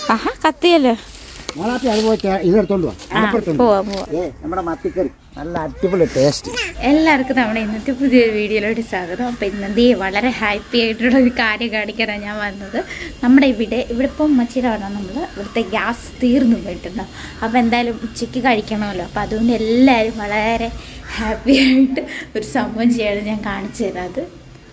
ആഹാ കത്തിയല്ലോ മോളാത്തി അത് പോയി ചേ- ഇതെടുത്തോണ്ട് വാ ആ അടപ്പെടുത്തോണ്ട് പോവാ പോവാ ഏ നമ്മുടെ മത്തിക്കറി നല്ല അടിപൊളി ടേസ്റ്റ് എല്ലാവർക്കും നമ്മുടെ ഇന്നത്തെ പുതിയൊരു വീഡിയോയിലോട്ട് സ്വാഗതം അപ്പോൾ ഇന്നത്തെ വളരെ ഹാപ്പി ആയിട്ടുള്ള ഒരു കാര്യം കാണിക്കാനാണ് ഞാൻ വന്നത് നമ്മുടെ ഇവിടെ ഇവിടെ ഇപ്പം ഉമ്മച്ചിയുടെ അവിടെ നമ്മൾ ഇവിടുത്തെ ഗ്യാസ് തീർന്നു പോയിട്ടുണ്ടോ അപ്പോൾ എന്തായാലും ഉച്ചയ്ക്ക് കഴിക്കണമല്ലോ അപ്പോൾ അതുകൊണ്ട് എല്ലാവരും വളരെ ഹാപ്പി ആയിട്ട് ഒരു സംഭവം ചെയ്യാണ് ഞാൻ കാണിച്ചു തരാം അത്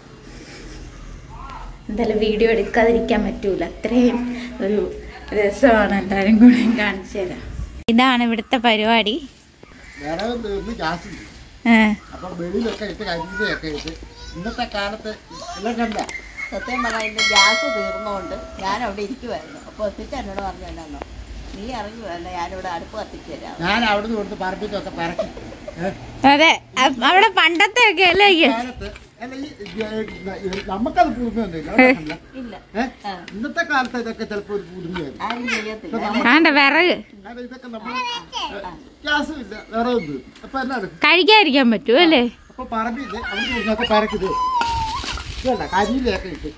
എന്തായാലും വീഡിയോ എടുക്കാതിരിക്കാൻ പറ്റൂല അത്രയും ഒരു രസമാണ് എല്ലാവരും കൂടെ ഞാൻ കാണിച്ചു തരാം ഇതാണ് ഇവിടുത്തെ പരിപാടി വിറകും തീർന്ന് ഗ്യാസ് തീർന്നു. ഏഹ് അപ്പൊ വെളിയിലൊക്കെ ഇട്ട് കരിയിലൊക്കെ ഇട്ട് ഇന്നത്തെ കാലത്ത് എല്ലാം കണ്ട സത്യം പറഞ്ഞാൽ ഇതിന്റെ ഗ്യാസ് തീർന്നുകൊണ്ട് ഞാൻ അവിടെ ഇരിക്കുമായിരുന്നു അപ്പോൾ ഒത്തിച്ച് എന്നോട് പറഞ്ഞു എന്നാന്നോ നീ ഇറങ്ങി വേണ്ട ഞാനിവിടെ അടുപ്പ് കത്തിച്ചു തരാം ഞാൻ അവിടുന്ന് കൊടുത്ത് പറമ്പിക്കൊക്കെ പറക്കി ഏ? അതെ അ- അവിടെ പണ്ടത്തെ ഒക്കെ അല്ലേ ഈ കാലത്ത് അല്ല ഈ ഈ- നമുക്കത് പുതുമയൊന്നുമില്ല അവിടെ കണ്ടില്ല? ഇല്ല ഏ? ഇന്നത്തെ കാലത്ത് ഇതൊക്കെ ചിലപ്പോൾ ഒരു പുതുമയായിരുന്നു ആരും ചെയ്യത്തില്ല ആണ്ട വിറക് കാരണം ഇതൊക്കെ നമ്മൾ ഗ്യാസും ഇല്ല വേറെ ഒന്നും അപ്പൊ എന്നാണ് കഴിക്കാതിരിക്കാൻ പറ്റും അല്ലേ അപ്പൊ പറമ്പിത് അവിടെ നിന്നൊക്കെ പറക്കിത് ഇതല്ല കരിയിലൊക്കെ ഇട്ട്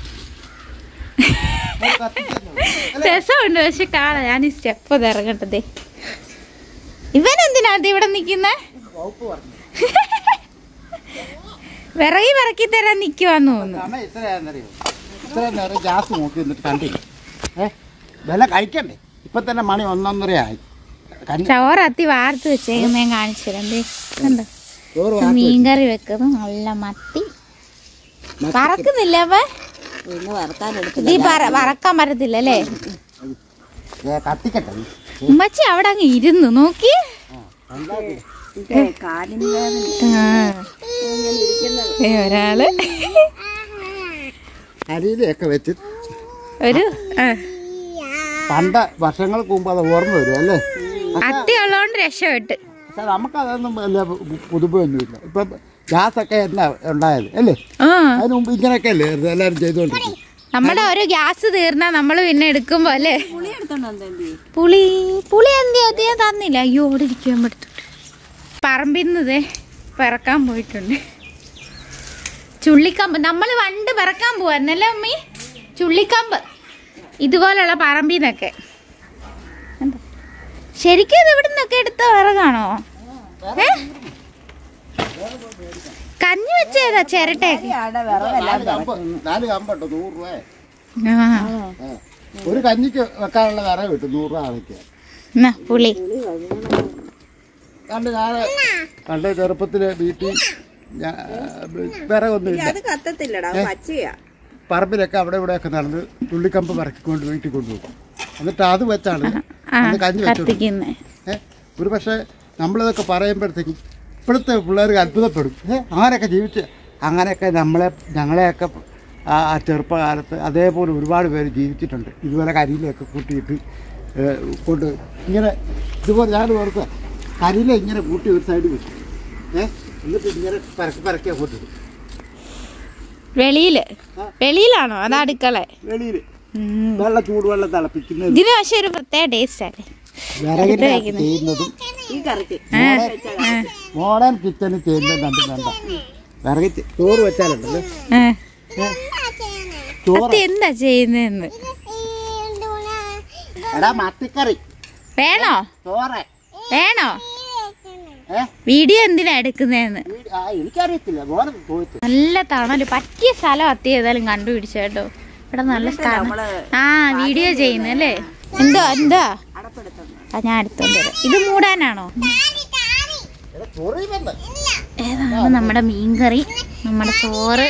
അത് കത്തിച്ചെന്നെ ഉള്ളൂ. രസമുണ്ട് പക്ഷെ കാണാം ഞാൻ ഈ സ്റ്റെപ്പ് ഇറങ്ങട്ടതേ ഇവൻ എന്തിനാ ഇവിടെ നിക്കുന്നേ വകുപ്പ് പറഞ്ഞു വിറകി വിറക്കി തരാൻ നിക്കുവാന്ന് തോന്നുന്നു കാരണം ഇത്രയാണെന്നറിയോ ഇത്ര നേരം ഗ്യാസ് നോക്കി എന്നിട്ട് കണ്ടില്ല ഏ വില കഴിക്കണ്ടേ ഇപ്പൊ തന്നെ മണി ഒന്നൊന്നരയായി കഞ്ഞി ചോറത്തി വാർത്ത് വെച്ചേക്കുന്ന ഞാൻ കാണിച്ചു തരാം ദേ, കണ്ടോ ചോറ് വാർത്ത് മീൻകറി വെക്കുന്നു നല്ല മത്തി മത്തി വറക്കുന്നില്ല അപ്പൊ പിന്നെ വറുക്കാൻ എടുത്തില്ല ഇത് പറ വറക്കാൻ പറ്റത്തില്ല അല്ലേ ഏ, കത്തിക്കട്ടെ ഉമ്മച്ചി അവിടെ അങ്ങ് ഇരുന്നു നോക്കി ആ, ഉണ്ടാക്കി. കാലിന് വേദന ആ. ഇങ്ങനെ ഇരിക്കുന്നത് ഏ, ഒരാള് കരിയിലൊക്കെ വെച്ച് ഒരു ആ. പണ്ട് വർഷങ്ങൾക്ക് മുമ്പ് അത് ഓർമ്മ വരും അല്ലേ അത്തി ഉള്ളതുകൊണ്ട് രക്ഷപ്പെട്ട് പക്ഷെ നമുക്കതൊന്നും വലിയ പു- പുതുമയൊന്നുമില്ല ഇപ്പൊ ഗ്യാസൊക്കെ എന്നാ ഉണ്ടായത് അല്ലേ ആ അതിന് മുമ്പ് ഇങ്ങനെയൊക്കെ അല്ലേ എല്ലാവരും ചെയ്തുകൊണ്ടിരിക്കും നമ്മുടെ ഒരു ഗ്യാസ് തീർന്നാ നമ്മള് പിന്നെ എടുക്കുമ്പോ അല്ലേ പുളി എടുത്തോണ്ട് വന്നത് എന്ത് ചെയ്യും പുളി പുളി എന്തിയാ അത് ഞാൻ തന്നില്ല അയ്യോ അവിടെ ഇരിക്കാൻ പറ്റത്തുണ്ട് പറമ്പിന്നതേ പിറക്കാൻ പോയിട്ടുണ്ട് ചുള്ളിക്കമ്പ് നമ്മൾ പണ്ട് പിറക്കാൻ പോവാന്നല്ലേ അമ്മി ചുള്ളിക്കമ്പ് ഇതുപോലുള്ള പറമ്പിന്നൊക്കെ കണ്ടോ? ശരിക്കും ഇത് ഇവിടെ നിന്നൊക്കെ എടുത്ത വിറകാണോ ഏ കഞ്ഞി വെച്ചേതാ ചിരട്ടയൊക്കെ ആടെ വിറകെല്ലാം നാല് കമ്പ് നാല് കമ്പുണ്ട് നൂറ് രൂപ ആ ഒരു കഞ്ഞിക്ക് വെക്കാനുള്ള വിറക് കിട്ടും നൂറ് രൂപ അതൊക്കെ എന്നാ പുളി കണ്ട് ഞാൻ പണ്ട് ചെറുപ്പത്തില് വീട്ടിൽ ഞാൻ വിറകൊന്നും ഇല്ല അത് കത്തത്തില്ലടാ പച്ചയാ പറമ്പിലൊക്കെ അവിടെ ഇവിടെയൊക്കെ നടന്ന് തുള്ളിക്കമ്പ് പറക്കിക്കൊണ്ട് വീട്ടിൽ കൊണ്ടുപോകും എന്നിട്ട് അത് വെച്ചാണ് ആ അന്ന് കഞ്ഞി വെച്ചോളൂ കത്തിക്കുന്നേ ഏഹ് ഒരു പക്ഷേ നമ്മളിതൊക്കെ പറയുമ്പോഴത്തേക്കും ഇപ്പോഴത്തെ പിള്ളേർക്ക് അത്ഭുതപ്പെടും ഏ അങ്ങനെയൊക്കെ ജീവിച്ച് അങ്ങനെയൊക്കെ നമ്മളെ ഞങ്ങളെയൊക്കെ ആ ആ ചെറുപ്പകാലത്ത് അതേപോലെ ഒരുപാട് പേര് ജീവിച്ചിട്ടുണ്ട് ഇതുപോലെ കരിയിലൊക്കെ കൂട്ടിയിട്ട് ഏ, കൊണ്ട് ഇങ്ങനെ ഇതുപോലെ ഞാൻ ഓർക്കുക കരിയില ഇങ്ങനെ കൂട്ടി ഒരു സൈഡ് വെച്ചു ഏ എന്നിട്ട് ഇങ്ങനെ പരക്കി പരക്കിയാ കൂട്ടിട്ട് വെളിയില് വെളിയിലാണോ അത് അടുക്കള വെളിയിൽ ഉം. വെള്ള ചൂടുവെള്ളം തിളപ്പിക്കുന്നത് ഇതിന് പക്ഷെ ഒരു പ്രത്യേക ടേസ്റ്റ് അല്ലേ വിറകിൻ്റെ ചെയ്യുന്നതും ഈ കറിക്ക് മോഡേൺ കിച്ചണിൽ ചെയ്യുന്നത് രണ്ടും വേണ്ട വിറകി ചെ- ചോറ് വെച്ചാലുണ്ടല്ലോ ആ. ഏ, ചോറ് അത് എന്താ ചെയ്യുന്നതെന്ന് എടാ മത്തിക്കറി വേണോ ചോറ് വേണോ ഏ വീഡിയോ എന്തിനാ എടുക്കുന്നതെന്ന് ഈ- ആ എനിക്കറിയത്തില്ല മോനെ ചോദിച്ചു നല്ല തണല് പറ്റിയ സ്ഥലം അത്തി ഏതായാലും കണ്ടുപിടിച്ചു കേട്ടോ ഇവിടെ നല്ല സ്ഥലം ആ വീഡിയോ ചെയ്യുന്നു അല്ലേ എന്തോ എന്തോ അടപ്പെടുത്തുന്നു ആ ഞാൻ എടുത്തോണ്ട് വരാം ഇത് മൂടാനാണോ എടാ ചോറ് വന്ന് ഏതാണ് നമ്മുടെ മീൻകറി നമ്മുടെ ചോറ്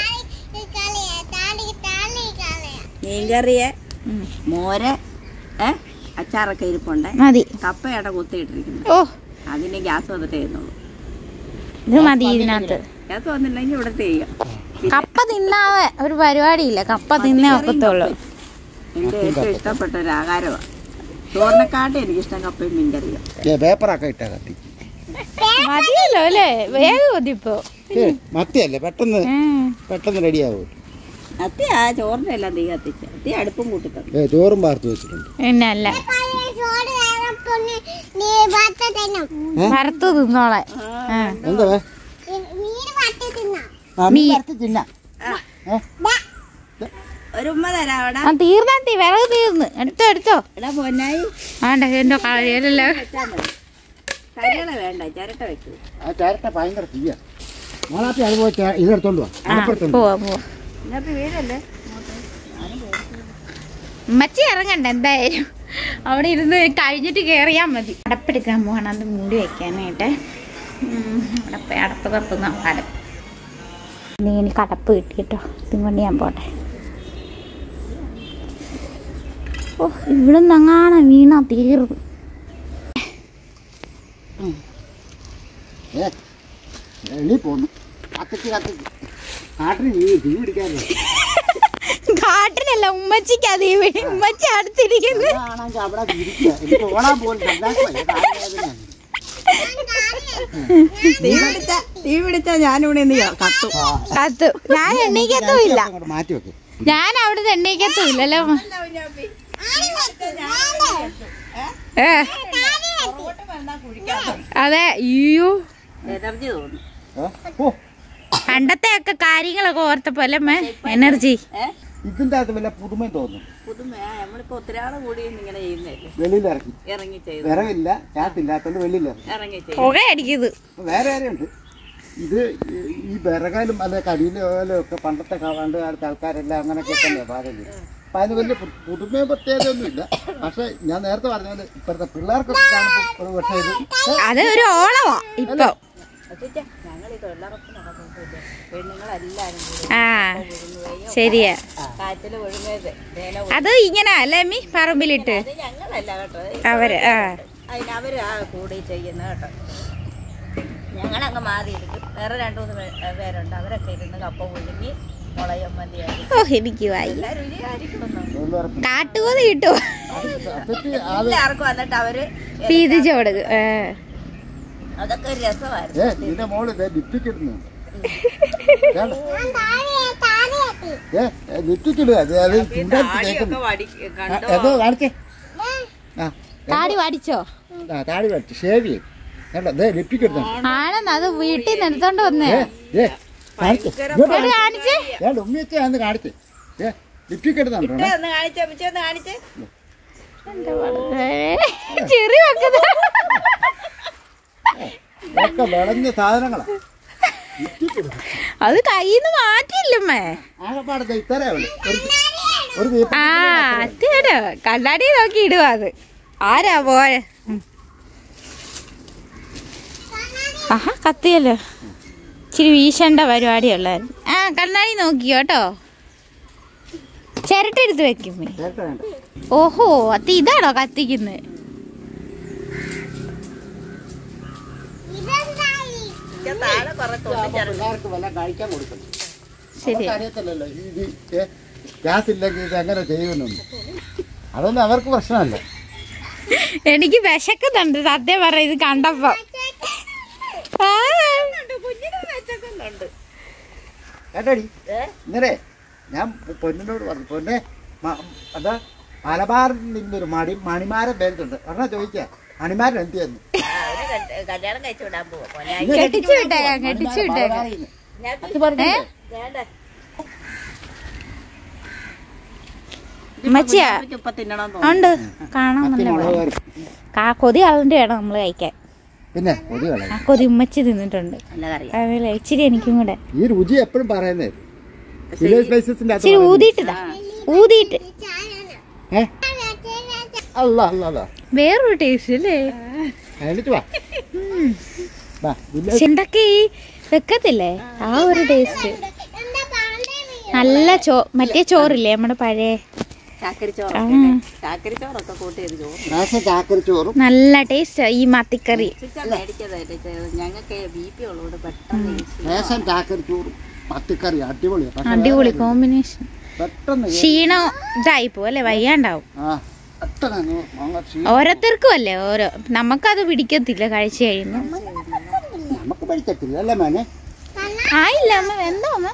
മീൻകറിയെ ഉം. മോര് ഏ അച്ചാറൊക്കെ ഇരിപ്പുണ്ട് മതി കപ്പയുടെ കുത്തിയിട്ടിരിക്കുന്നു ഓ അതിന് ഗ്യാസ് വന്നിട്ട് ചെയ്യുന്നുള്ളൂ ഇത് മതി ഇതിനകത്ത് ഗ്യാസ് വന്നില്ലെങ്കിൽ ഇവിടെ ചെയ്യാം കപ്പ തിന്നാതെ ഒരു പരിപാടിയില്ല കപ്പ തിന്നേ ഒക്കത്തുള്ളൂ എൻ്റെ ഏറ്റവും ഇഷ്ടപ്പെട്ട ഒരു ആഹാരമാണ് ചോറിനെക്കാട്ടും എനിക്കിഷ്ടം കപ്പയും മീൻകറിയും ഏ പേപ്പറൊക്കെ ഇട്ടാ കത്തി മതിയല്ലോ അല്ലേ വേഗം മതിപ്പോ ഏ മത്തിയല്ലേ പെട്ടെന്ന് ഉം. പെട്ടെന്ന് റെഡിയാവും അത്തി ആ ചോറിൻ്റെ എല്ലാം തീ കത്തിച്ച് അത്തി അടുപ്പും കൂട്ടി തന്നു ഏ ചോറും പാർത്ത് വെച്ചിട്ടുണ്ട് പിന്നെ അല്ല വറുത്ത് തിന്നോളെ ആ. എന്താ വേ? ആ, മീൻ വറുത്ത് തിന്നാം ഏ? ഒരു ഉമ്മ തരാവടാ ആ തീർന്നാ തീ വിറക് തീർന്ന് എടുത്തോ എടുത്തോ എടാ പൊന്നായി ആണ്ട എന്തോ കളയലല്ലോ വെച്ചാൽ മതി കരികള വേണ്ട ചിരട്ട വെക്കൂ ആ ചേരട്ട ഭയങ്കര തീയ മോളാപ്പി അതുപോലെ ചേ- ഇതെടുത്തോണ്ട് വാ ആ അടുപ്പെടുത്തോണ്ട് പോവാ പോവാ ഇന്നത്തെ വീടല്ലേ മച്ചി ഇറങ്ങണ്ട എന്തായാലും അവിടെ ഇരുന്ന് കഴിഞ്ഞിട്ട് കയറിയാൽ മതി അടപ്പെടുക്കാൻ പോകണം അത് മൂടി വെക്കാനായിട്ട് ഉം, അടപ്പ് അടപ്പ് തപ്പുന്ന അടപ്പ് നീ എനിക്ക് അടപ്പ് കിട്ടി കേട്ടോ ഇതും കൊണ്ട് ഞാൻ പോട്ടെ ഓ ഇവിടെ നിന്നങ്ങാണ് വീണ തീർന്നു ഏ എളി പോന്നു കത്തിച്ച് കത്തിച്ച് കാട്ടിന് തീ തീ പിടിക്കാറില്ല കാട്ടിനല്ല ഉമ്മച്ചിക്ക് അത് ഉമ്മച്ചി അടുത്തിരിക്കുന്നു ആണെങ്കിൽ അവിടെ ഇരിക്കുക എനിക്ക് ഓടാൻ പോലും സന്താസമായി കാലുവേദനയാണ്. തീ പിടിച്ച തീ പിടിച്ച ഞാനിവിടെ നിന്ന് കത്തും ആ, കത്തു ഞാൻ എണ്ണീക്കത്തും ഇല്ല അങ്ങോട്ട് മാറ്റി വെക്ക് ഞാൻ അവിടുന്ന് എണ്ണീക്കത്തും ഇല്ലല്ലോ ഏ അതെ അയ്യോ എനർജി തോന്നും ഏ? ഓ പണ്ടത്തെ ഒക്കെ കാര്യങ്ങളൊക്കെ ഓർത്തപ്പോ അല്ലേ അമ്മേ എനർജി ഏ ഇതിന്റെ അകത്ത് വല്ല പുതുമയും തോന്നുന്നു പുതുമയാ നമ്മളിപ്പോ ഒത്തിരാള് കൂടി ഇങ്ങനെ ചെയ്യുന്നല്ലേ വെളിയിലിറക്കി ഇറങ്ങി ചെയ്തു വിറകില്ല ചാത്തില്ലാത്തോണ്ട് വെളിയിലിറക്കി ഇറങ്ങി ചെയ്തു പുക അടിക്കുന്നത് അപ്പൊ വേറെ കാര്യമുണ്ട് ഇത് ഈ- ഈ വിറകാലും അല്ലെ കരിയിലും ഒക്കെ പണ്ടത്തെ കാ- പണ്ട് കാലത്തെ ആൾക്കാരെല്ലാം അങ്ങനെയൊക്കെ തന്നെ പാചകം ചെയ്യും അപ്പൊ അതിന് വലിയ പു- പുതുമയും പ്രത്യേകതയൊന്നുമില്ല പക്ഷെ ഞാൻ നേരത്തെ പറഞ്ഞ പോലെ ഇപ്പോഴത്തെ പിള്ളേർക്കൊക്കെ കാണുമ്പോൾ ഒരു പക്ഷേ ഇത് ഏ, അത് ഒരു ഓളവാ ഇപ്പൊ ഞങ്ങൾ ഈ തൊഴിലുറപ്പ് നടക്കുന്നില്ല പെണ്ണുങ്ങളെല്ലാരും കൂടി ആ ശരിയാ കാറ്റില് ഒഴുങ്ങരുത് തേന അത് ഇങ്ങനെ അല്ലേ അമ്മി പറമ്പിലിട്ട് അത് ഞങ്ങളല്ല കേട്ടോ അവര് ആ അതിന് അവര് ആ കൂടി ചെയ്യുന്ന കേട്ടോ ഞങ്ങളങ്ങ് മാറിയിരിക്കും വേറെ രണ്ടു മൂന്ന് പേ- പേരുണ്ട് അവരൊക്കെ ഇരുന്ന് കപ്പ പുഴുങ്ങി മുളയമ്മന്തി ആയിരിക്കും ഓ എനിക്ക് വായി എല്ലാ രുചിയായിരിക്കുമെന്നോ തൊഴിലുറപ്പ്. കാട്ടുകൊതി കിട്ടുമോ അത് സത്യത്തിൽ അത് എല്ലാവർക്കും വന്നിട്ട് അവര് പീതിച്ചു കൊടുക്കും ഏ. അതൊക്കെ ഒരു രസമായിരുന്നു ഏ നിന്റെ മോള് ഇതേ ലിപ്റ്റിക്കിടുന്നു ഏ ലിപ്റ്റിക്കിടുക അത് അത് ചുണ്ടത്ത് തേക്കുന്നു വടി ആ, എന്തോ കാണിച്ചേ ആ താടി വാടിച്ചോ ആ, താടി വരച്ച് ഷേവ് ചെയ്യും കേട്ടോ ദേ ലിപ്റ്റിക് എടുത്തോ ആണെന്ന് അത് വീട്ടിൽ നിന്ന് എടുത്തോണ്ട് വന്നേ ഏ ഏ കാണിച്ചേ ഇവിടെ കാണിച്ചേ ഞാൻ ഉമ്മിയത്തെ അന്ന് കാണിച്ചേ ഏ ലിപ്റ്റിക് എടുത്തോണ്ടോ ഒന്ന് കാണിച്ചേ മിച്ചം ഒന്ന് കാണിച്ചേ ചെറിയ വെക്കുന്നത് ഒക്കെ വിളഞ്ഞ സാധനങ്ങളാ ലിപ്റ്റിക് എടുത്തു അത് കയ്യിന്ന് മാറ്റിയില്ലമ്മേ ആകെപ്പാടത്തെ ഇത്രേ ഉള്ളൂ ഒരു ഒരു ദീപം ആ അത്തേടോ കണ്ണാടി നോക്കി ഇടുക അത് ആരാ പോയ ആഹാ കത്തിയല്ലോ ഇച്ചിരി വീശേണ്ട പരിപാടിയുള്ളായിരുന്നു ആ കണ്ണാടി നോക്കിയോ കേട്ടോ ചിരട്ടെടുത്ത് വെക്കുമ്പേ ചേട്ട വേണ്ട ഓഹോ അത് ഇതാണോ കത്തിക്കുന്നത് മിച്ചം താഴെ കുറെ തൊണ്ടിച്ചെറ പിള്ളേർക്ക് വല്ല കഴിക്കാൻ കൊടുക്കണം ശരി അറിയത്തില്ലല്ലോ ഈ ഇത് ഏ, ഗ്യാസ് ഇല്ലെങ്കിൽ ഇത് എങ്ങനെ ചെയ്യുമെന്നൊന്നും അതൊന്നും അവർക്ക് പ്രശ്നമല്ല എനിക്ക് വിശക്കുന്നുണ്ട് സത്യം പറ ഇത് കണ്ടപ്പോ ആ. വെച്ചൊക്കെയുണ്ട് കേട്ടോടി ഏ? ഇന്നലെ ഞാൻ പൊന്നിനോട് പറഞ്ഞു പൊന്നെ മ- അതാ മലബാറിൽ നിന്നൊരു മണി മണിമാരൻ പേരുണ്ട് പറഞ്ഞാ ചോദിക്കുക മണിമാരൻ എന്ത് ചെയ്യുന്നു ആ, അവര് കല്യ- കല്യാണം കഴിച്ചു വിടാൻ പോവാ പൊന്നായി ഇന്ന് കെട്ടിച്ചു വിടാൻ വിട്ടേക്കാം, പോവാ. കെട്ടിച്ചു മണിമാരൻ വിട്ടേക്കാം. മലബാറിൽ നിന്ന്. ഞാൻ അത് പറഞ്ഞില്ലേ? വേണ്ട ഉമ്മച്ചിയാ ഇപ്പൊ തിന്നണം ഉണ്ട് കാണാൻ മത്തി നല്ല മുളക് ഭംഗി. കറി. കാ കൊതി കളണ്ട് വേണം നമ്മൾ കഴിക്കാൻ പിന്നെ കൊതി കളയും ആ കൊതി ഉമ്മച്ചി തിന്നിട്ടുണ്ട് നല്ല കറി അതല്ലേ ഇച്ചിരി എനിക്കും കൂടെ ഈ രുചി എപ്പോഴും പറയുന്നേ വില്ലേജ് സ്പൈസസിന്റെ ഇച്ചിരി ഊതിയിട്ടതാ ഊതിയിട്ട് ഏ അല്ല അല്ല അല്ല വേറൊരു ടേസ്റ്റ് അല്ലേ എഴുതിട്ട് വാ വാ വില്ലേജ് ചിണ്ടൊക്കെ ഈ വെക്കത്തില്ലേ ആ ഒരു ടേസ്റ്റ് നല്ല ചോ മറ്റേ ചോറില്ലേ നമ്മുടെ പഴയ ചാക്കരിച്ചോറൊക്കെ ചാക്കരിച്ചോറൊക്കെ കൂട്ടിയത് ചോറ് റേഷൻ ചാക്കരി ചോറും നല്ല ടേസ്റ്റ് ഈ മത്തിക്കറി പിച്ച മേടിച്ചതായിട്ട് ഞങ്ങൾക്ക് ബി പി ഉള്ളതുകൊണ്ട് പെട്ടെന്ന് കഴിച്ചു. റേഷൻ ചാക്കരി ചോറും പത്തിക്കറി അടിപൊളിയാണ് പക്ഷെ അടിപൊളി വേറെ കോമ്പിനേഷൻ പെട്ടെന്ന് കേ- ക്ഷീണം ഇതായി പോവും അല്ലേ വയ്യാണ്ടാവും ആ പെട്ടെന്ന് അങ്ങ് അങ്ങ് ക്ഷീണം. ഓരോരുത്തർക്കും അല്ലേ ഓരോ നമുക്കത് പിടിക്കത്തില്ല കഴിച്ചു കഴിയുമ്പോൾ നമുക്ക് പഠിക്കത്തില്ല അല്ലേ മോനെ ആയില്ല അമ്മ എന്തോ അമ്മ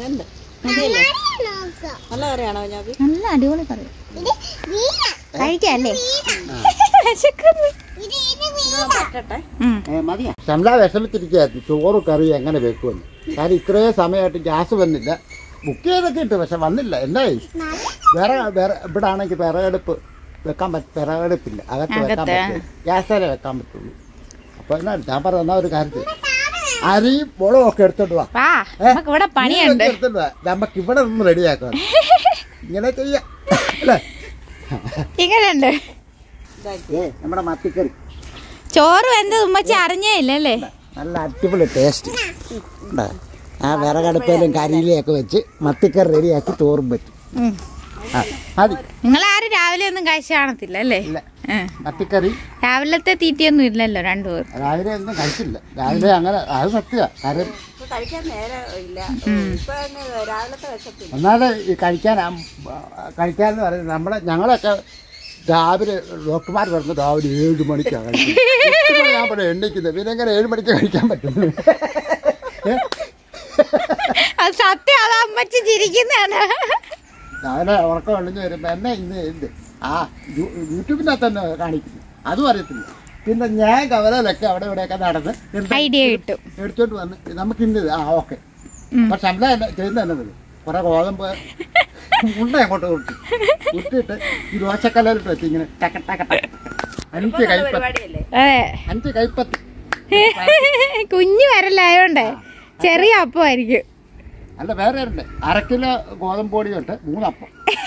നല്ല കറിയാണോ ഞാൻ നല്ല അടിപൊളി കറി കഴിക്കല്ലേ വിശക്കുന്നു. പറ്റട്ടെ ഉം. ഏ, മതിയാ ചണ്ട വിഷമിച്ചിരിക്കുകയായിരുന്നു ചോറ് കറി എങ്ങനെ വെക്കുമെന്ന് കാരണം ഇത്രയും സമയമായിട്ട് ഗ്യാസ് വന്നില്ല ബുക്ക് ചെയ്തൊക്കെ ഇട്ടു പക്ഷെ വന്നില്ല എന്താ വേറെ വേറെ ഇവിടെ ആണെങ്കിൽ വിറകടുപ്പ് വെക്കാൻ പറ്റ വിറകടുപ്പില്ല അകത്ത് വെക്കാൻ അകത്ത്? പറ്റില്ല ഗ്യാസേലെ വെക്കാൻ പറ്റുള്ളൂ അപ്പോൾ എന്നാ ഞാൻ പറഞ്ഞ ഒരു കാര്യത്തിൽ അരിയും മുളകും ഒക്കെ എടുത്തോണ്ട് വാ വാ ഏ? നമുക്ക് ഇവിടെ പണിയുണ്ട് നീ ഇതൊക്കെ എടുത്തോണ്ട് വാ. നമുക്ക് ഇവിടെ നിന്ന് റെഡിയാക്കാം ഇങ്ങനെ ചെയ്യാം അല്ലേ ഇങ്ങനെയുണ്ട് ഏ നമ്മുടെ മത്തിക്കറി ചോറ് വെന്ത് ഉമ്മച്ചി അറിഞ്ഞേ ഇല്ലല്ലേ നല്ല അടിപൊളി ടേസ്റ്റ് ഉണ്ടോ? ആ വിറകടുപ്പിലും കരിയിലും ഒക്കെ വെച്ച് മത്തിക്കറി റെഡിയാക്കി ചോറും പറ്റും ഉം. ആ മതി നിങ്ങൾ ആരും രാവിലെ ഒന്നും കഴിച്ചു കാണത്തില്ല അല്ലേ ഇല്ല ഏ. മത്തിക്കറി രാവിലത്തെ തീറ്റയൊന്നും ഇല്ലല്ലോ രണ്ടുപേർ രാവിലെ ഒന്നും കഴിച്ചില്ല രാവിലെ അങ്ങനെ അത് സത്യമാണ് കാര്യം ഇപ്പൊ കഴിക്കാൻ നേരം ഇല്ല ഇപ്പൊ അങ്ങ് രാവിലത്തെ വിശപ്പില്ല ഒന്നാമത് ഈ കഴിക്കാൻ കഴിക്കാന്ന് പറയുന്നത് നമ്മുടെ ഞങ്ങളൊക്കെ രാവിലെ ഡോക്ടർമാർ പറഞ്ഞു രാവിലെ ഏഴ് മണിക്കാണ് കഴിക്കുന്നത് എട്ട് മണി ഞാൻ പറഞ്ഞു എണ്ണിക്കുന്നത് പിന്നെ എങ്ങനെ ഏഴ് മണിക്ക് കഴിക്കാൻ പറ്റും ഏ? അത് സത്യം അത് അമ്മച്ചി ചിരിക്കുന്നതാണ് രാവിലെ ഉറക്കം ഒളിഞ്ഞ് വരുമ്പോൾ എന്നെ ഇന്ന് എന്ത് ആ യൂ- യൂട്യൂബിനകത്ത് തന്നെ കാണിക്കുന്നു അതും അറിയത്തില്ല പിന്നെ ഞാൻ കവലയിലൊക്കെ അവിടെ ഇവിടെയൊക്കെ നടന്ന് എന്താ ഐഡിയ കിട്ടും എടുത്തോണ്ട് വന്ന് നമുക്ക് ഇന്നത് ആ ഓക്കെ ഉം. പക്ഷെ അല്ല എന്നെ ചെയ്യുന്ന എന്നത് കുറെ ഗോതമ്പ് ഉണ്ട അങ്ങോട്ട് കൊടുത്തു കുത്തിയിട്ട് ഈ ദോശക്കല്ലിട്ട് വെച്ച് ഇങ്ങനെ ടക്ക ടക്ക ടക്ക. അഞ്ച് കൈപ്പത്തി പരിപാടിയല്ലേ അതെ അഞ്ച് കൈപ്പത്തി കുഞ്ഞു വരലായോണ്ടേ ചെറിയ അപ്പമായിരിക്കും അല്ല വേറെ ഉണ്ട് അര കിലോ ഗോതമ്പ് പൊടി തൊട്ട് മൂന്നപ്പം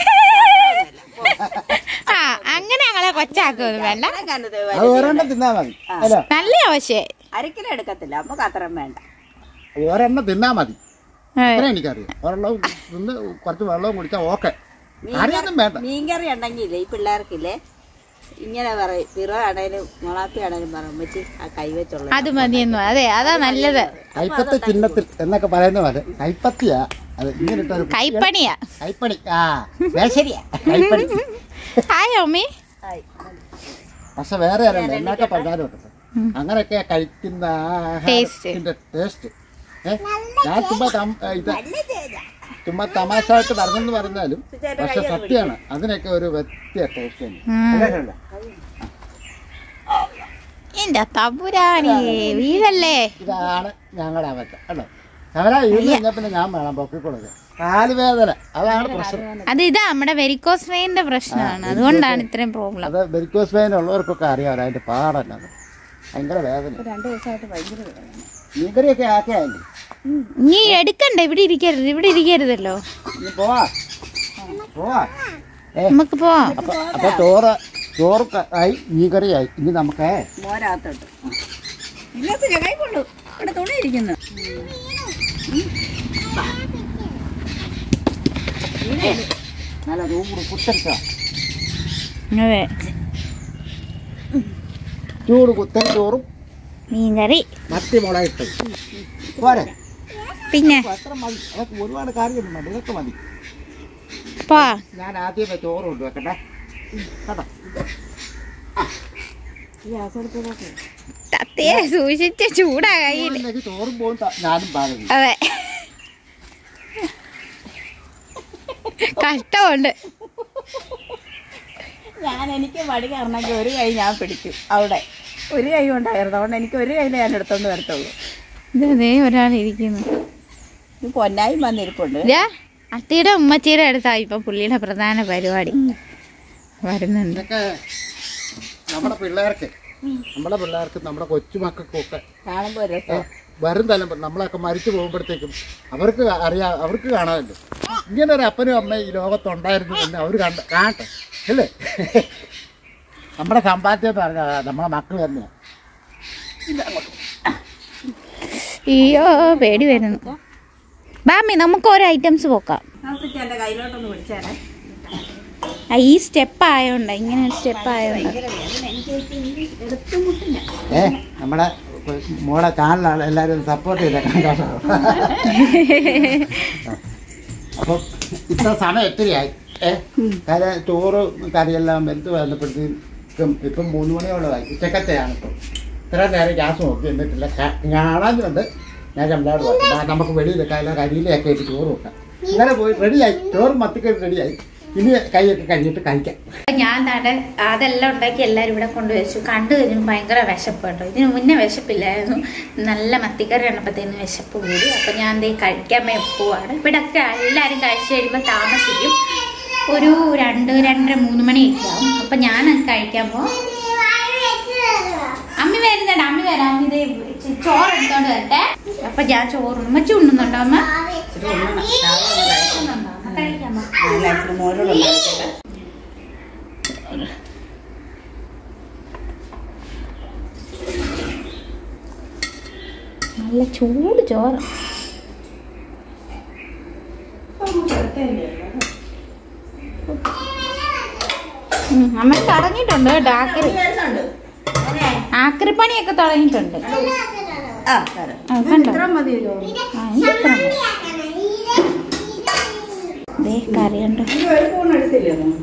ആ അങ്ങനെ ഞങ്ങളെ കൊച്ചാക്കൊന്നും വേണ്ട അങ്ങനെ കണ്ടത് അത് ഒരെണ്ണം തിന്നാ മതി അല്ല നല്ല പക്ഷേ അരക്കിലോ എടുക്കത്തില്ല നമുക്ക് അത്രയും വേണ്ട ഒരെണ്ണം തിന്നാ മതി അതെ. അത്ര എനിക്കറിയാം ഒരെണ്ണവും തിന്ന് കുറച്ച് വെള്ളവും കുടിച്ചാൽ ഓക്കെ അറിയൊന്നും വേണ്ട മീൻകറി ഉണ്ടെങ്കിലേ ഈ പിള്ളേർക്കില്ലേ ഇങ്ങനെ പറയും പിറവാണേലും മുളാപ്പി ആണേലും പറയും വെച്ച് ആ കൈവച്ചുള്ള അത് മതിയെന്നു അതെ അതാ നല്ലത് കൈപ്പത്തി ചിഹ്നത്തിൽ എന്നൊക്കെ പറയുന്ന പോലെ കൈപ്പത്തിയാ അത് ഇങ്ങനെ ഇട്ടൊരു കൈപ്പണിയാ കൈപ്പണി ആ ശരിയാ കൈപ്പണി ഹായ് അമ്മി ആയി. പക്ഷെ വേറെ ആരുണ്ട് എന്നൊക്കെ പറഞ്ഞാലും കേട്ടോ അങ്ങനെയൊക്കെ കഴിക്കുന്ന ആഹാരത്തിന്റെ ടേസ്റ്റ് ഏ ഞാൻ ചുമ്മാ തം- ഇത് ചുമ്മാ തമാശയായിട്ട് പറഞ്ഞെന്ന് പറഞ്ഞാലും പക്ഷെ സത്യമാണ് അതിനൊക്കെ ഒരു വ്യത്യ ടേസ്റ്റ് ഉണ്ട് എന്റെ തമ്പുരാണി വീഴല്ലേ ഇതാണ് ഞങ്ങളുടെ അവസ്ഥ കേട്ടോ അവരാ ഇരുന്ന് കഴിഞ്ഞാൽ പിന്നെ ഞാൻ വേണം പൊക്കിക്കൊടുക്കുക കാലുവേദന അതാണ് പ്രശ്നം അത് ഇതാ നമ്മുടെ വെരിക്കോസ് വെയിന്റെ പ്രശ്നമാണ് അതുകൊണ്ടാണ് ഇത്രയും പ്രോബ്ലം അത് വെരിക്കോസ് വെയിൻ ഉള്ളവർക്കൊക്കെ അറിയാമല്ലോ അതിന്റെ പാടല്ല ഭയങ്കര വേദന രണ്ടു ദിവസമായിട്ട് ഭയങ്കര വേദന. മീൻകറിയൊക്കെ ആക്കിയാലേ നീ എടുക്കണ്ട ഇവിടെ ഇരിക്കരുത് ഇവിടെ ഇരിക്കരുതല്ലോ ഇനി പോവാ പോവാ ഏ നമുക്ക് പോവാം അപ്പൊ അപ്പൊ ചോറ് ചോറ് ക- ആയി മീൻകറിയായി ഇനി നമുക്ക് മോരകത്തോട്ട് ഇന്നത്തെ ഞാൻ കൈക്കൊണ്ടു ഇവിടെ തുണി ഇരിക്കുന്നു നല്ല ചൂട് കുത്തരിച്ച അതെ ചൂട് കുത്തരി ചോറും മീൻകറി മത്തി മുളകിട്ട് പോരെ പിന്നെ അപ്പൊ അത്ര മതി അതൊക്കെ ഒരുപാട് കാര്യമൊന്നും ഇതൊക്കെ മതി പോ ഞാൻ ആദ്യമേ ചോറ് കൊണ്ട് വെക്കട്ടെ കേട്ടോ തത്തയെ സൂക്ഷിച്ച ചൂടാ കയ്യിൽ ചോറിലേക്ക് ചോറും പോകും ത- ഞാനും പാടുന്നു അതെ കഷ്ടമുണ്ട് ഞാൻ എനിക്ക് മടി കാരണമെങ്കിൽ ഒരു കൈ ഞാൻ പിടിക്കും അവിടെ ഒരു കൈ കൊണ്ടായിരുന്നു അതുകൊണ്ട് എനിക്ക് ഒരു കൈയിലേ ഞാൻ എടുത്തോണ്ട് വരത്തുള്ളൂ ഇത് ദേ ഒരാൾ ഇരിക്കുന്നു ഇത് പൊന്നായും വന്നിരിപ്പുണ്ട് ഇതാ അത്തിയുടെ ഉമ്മച്ചിയുടെ അടുത്താ ഇപ്പൊ പുള്ളിയുടെ പ്രധാന പരിപാടി വരുന്നുണ്ട് ഇതൊക്കെ നമ്മുടെ പിള്ളേർക്ക് നമ്മുടെ പിള്ളേർക്ക് നമ്മുടെ കൊച്ചുമക്കൾക്കും ഒക്കെ കാണുമ്പോൾ ഒരു ഏ, വരും തലമുറ നമ്മളൊക്കെ മരിച്ചു പോകുമ്പോഴത്തേക്കും അവർക്ക് അറിയാ അവർക്ക് കാണാമല്ലോ ഇങ്ങനെ ഒരു അപ്പനും അമ്മയും ഈ ലോകത്തുണ്ടായിരുന്നു എന്ന് അവർ കണ്ട കാണട്ടെ അല്ലേ നമ്മുടെ സമ്പാദ്യം എന്ന് പറഞ്ഞാൽ നമ്മളെ മക്കൾ തന്നെയാണ് അയ്യോ പേടി വരുന്നു ബാമി നമുക്ക് ഓരോ ഐറ്റംസ് പോക്കാം നമുക്ക് എൻ്റെ കയ്യിലോട്ടൊന്ന് പിടിച്ചേനെ ആ, ഈ സ്റ്റെപ്പ് ആയോണ്ട ഇങ്ങനെ ഒരു സ്റ്റെപ്പ് ആയോണ്ട ഏ നമ്മുടെ മോളെ ചാനലാണ് എല്ലാവരും സപ്പോർട്ട് ചെയ്തേക്കാം കേട്ടോ അപ്പം ഇത്ര സമയം എത്രയായി ഏ കാര്യം ചോറ് കറിയെല്ലാം വെന്ത് വന്നപ്പോഴത്തേക്കും ഇപ്പം മൂന്ന് മണിയോളമായി ഉച്ചക്കത്തെയാണ് ഇപ്പം ഇത്ര നേരം ഗ്യാസ് നോക്കി എന്നിട്ടില്ല കാ- കാണാഞ്ഞുണ്ട് ഞാൻ ചമ്പാട് പോയി നമുക്ക് വെളിയിൽ എല്ലാം കരിയിലൊക്കെ ഇട്ട് ചോറ് വെക്കാം ഇങ്ങനെ പോയി റെഡിയായി ചോറ് മത്തിക്കറി റെഡിയായി ഇനി കൈയൊക്കെ കഴിഞ്ഞിട്ട് കഴിക്കാം ഞാൻ താടെ അതെല്ലാം ഉണ്ടാക്കി എല്ലാവരും ഇവിടെ കൊണ്ടുവച്ചു കണ്ടു കഴിഞ്ഞപ്പോൾ ഭയങ്കര വിശപ്പ് കേട്ടോ ഇതിന് മുന്നേ വിശപ്പില്ലായിരുന്നു നല്ല മത്തിക്കറി കണ്ടപ്പോഴത്തേന് വിശപ്പ് കൂടി അപ്പം ഞാൻ ദേ കഴിക്കാൻ വേ പോവാണ് ഇവിടെ ഒക്കെ എല്ലാവരും കഴിച്ചു കഴിയുമ്പോൾ താമസിക്കും ഒരു രണ്ട് രണ്ടര മൂന്ന് മണിയൊക്കെ ആവും അപ്പം ഞാൻ കഴിക്കാൻ പോവാം അമ്മി വരുന്നുണ്ട് അമ്മി വരാം അമ്മി ഇത് ചി- ചോറ് എടുത്തോണ്ട് വരട്ടെ അപ്പൊ ഞാൻ ചോറ് ഉമ്മച്ചി ഉണ്ണുന്നുണ്ടോ അമ്മ ഇച്ചിരി ഉണ്ണണം. രാവിലെ ഒന്ന് കഴിക്കണം. ഉണ്ണുന്നുണ്ടോ? അമ്മ കഴിക്കാമോ നല്ല ഇച്ചിരി മോരോട് ഉണ്ടാക്കിയിട്ട്. നല്ല ചൂട് ചോറ് ഉം, അമ്മ തുടങ്ങിയിട്ടുണ്ട് കേട്ടോ ആക്രി വരുന്നുണ്ട്. ആക്രിപ്പണിയൊക്കെ തുടങ്ങിയിട്ടുണ്ട് ആ, തരാം. ആ, കണ്ടോ ഇത്ര മതിയോ? ആ ഇനി ഇത്ര മതി. ദേ കറിയുണ്ട് ഈ ഒരു ഫോൺ എടുത്തില്ലേ മോൻ?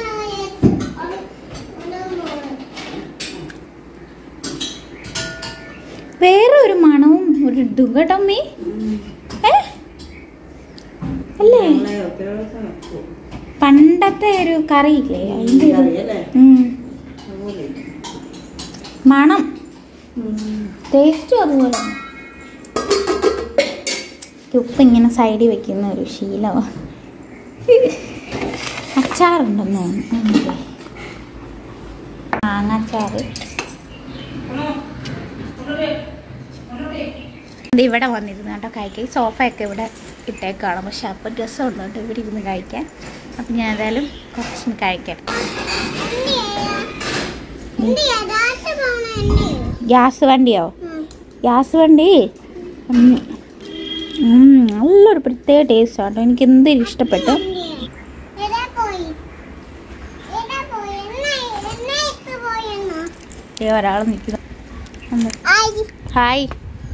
വേറെ ഒരു മണവും ഒരു ഇതും കേട്ടോ അമ്മി ഏ അല്ലേ ഞങ്ങളെ ഒത്തിരി ദിവസം വെക്കും. പണ്ടത്തെ ഒരു കറിയില്ലേ അതിന്റെ ഒരു അറിയല്ലേ? ഉം. അതുപോലെ. മണം ടേസ്റ്റും അതുപോലെ തന്നെ. ഈ ഉപ്പ് ഇങ്ങനെ സൈഡിൽ വെക്കുന്ന ഒരു ശീലമാണ് അച്ചാറുണ്ടെന്ന് തോന്നുന്നു മാങ്ങാച്ചാറ് ഇത് ഇവിടെ വന്നിരുന്നു കേട്ടോ കഴിക്കാൻ ഈ സോഫയൊക്കെ ഇവിടെ ഇട്ടേക്കാണ് പക്ഷെ അപ്പം രസമുണ്ട് കേട്ടോ ഇവിടെ ഇരുന്ന് കഴിക്കാൻ അപ്പം ഞാൻ ഏതായാലും കുറച്ച് കഴിക്കട്ടെ ഗ്യാസ് വണ്ടിയോ ഗ്യാസ് വണ്ടി ഉം, ഉം, നല്ലൊരു പ്രത്യേക ടേസ്റ്റ് ആട്ടോ എനിക്ക് എന്തൊരു ഇഷ്ടപ്പെട്ടു ദേ ഒരാൾ നിൽക്കുന്നു ഹായ്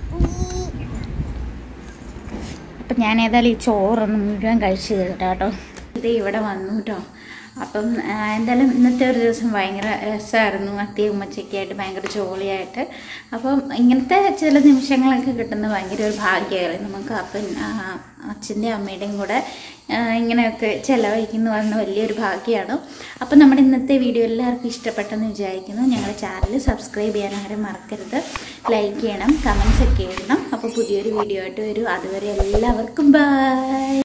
അപ്പം ഞാൻ ഏതായാലും ഈ ചോറൊന്ന് മുഴുവൻ കഴിച്ചു തീർട്ടാ കേട്ടോ ഇത് ഇവിടെ വന്നു കേട്ടോ അപ്പം ആ, എന്തായാലും ഇന്നത്തെ ഒരു ദിവസം ഭയങ്കര രസമായിരുന്നു അത്തിയും ഉമ്മച്ചൊക്കെ ആയിട്ട് ഭയങ്കര ജോളിയായിട്ട് അപ്പം ഇങ്ങനത്തെ ചില നിമിഷങ്ങളൊക്കെ കിട്ടുന്നത് ഭയങ്കര ഒരു ഭാഗ്യമായി നമുക്ക് അപ്പം അച്ഛൻ്റെ അമ്മയുടെയും കൂടെ ആ, ഇങ്ങനെയൊക്കെ ചിലവഴിക്കുന്നു പറയുന്നത് വലിയൊരു ഭാഗ്യമാണ് അപ്പം നമ്മുടെ ഇന്നത്തെ വീഡിയോ എല്ലാവർക്കും ഇഷ്ടപ്പെട്ടെന്ന് വിചാരിക്കുന്നു ഞങ്ങളുടെ ചാനൽ സബ്സ്ക്രൈബ് ചെയ്യാൻ ആരും മറക്കരുത് ലൈക്ക് ചെയ്യണം കമൻസ് ഒക്കെ എഴുതണം അപ്പോൾ പുതിയൊരു വീഡിയോ ആയിട്ട് വരും അതുവരെ എല്ലാവർക്കും ബൈ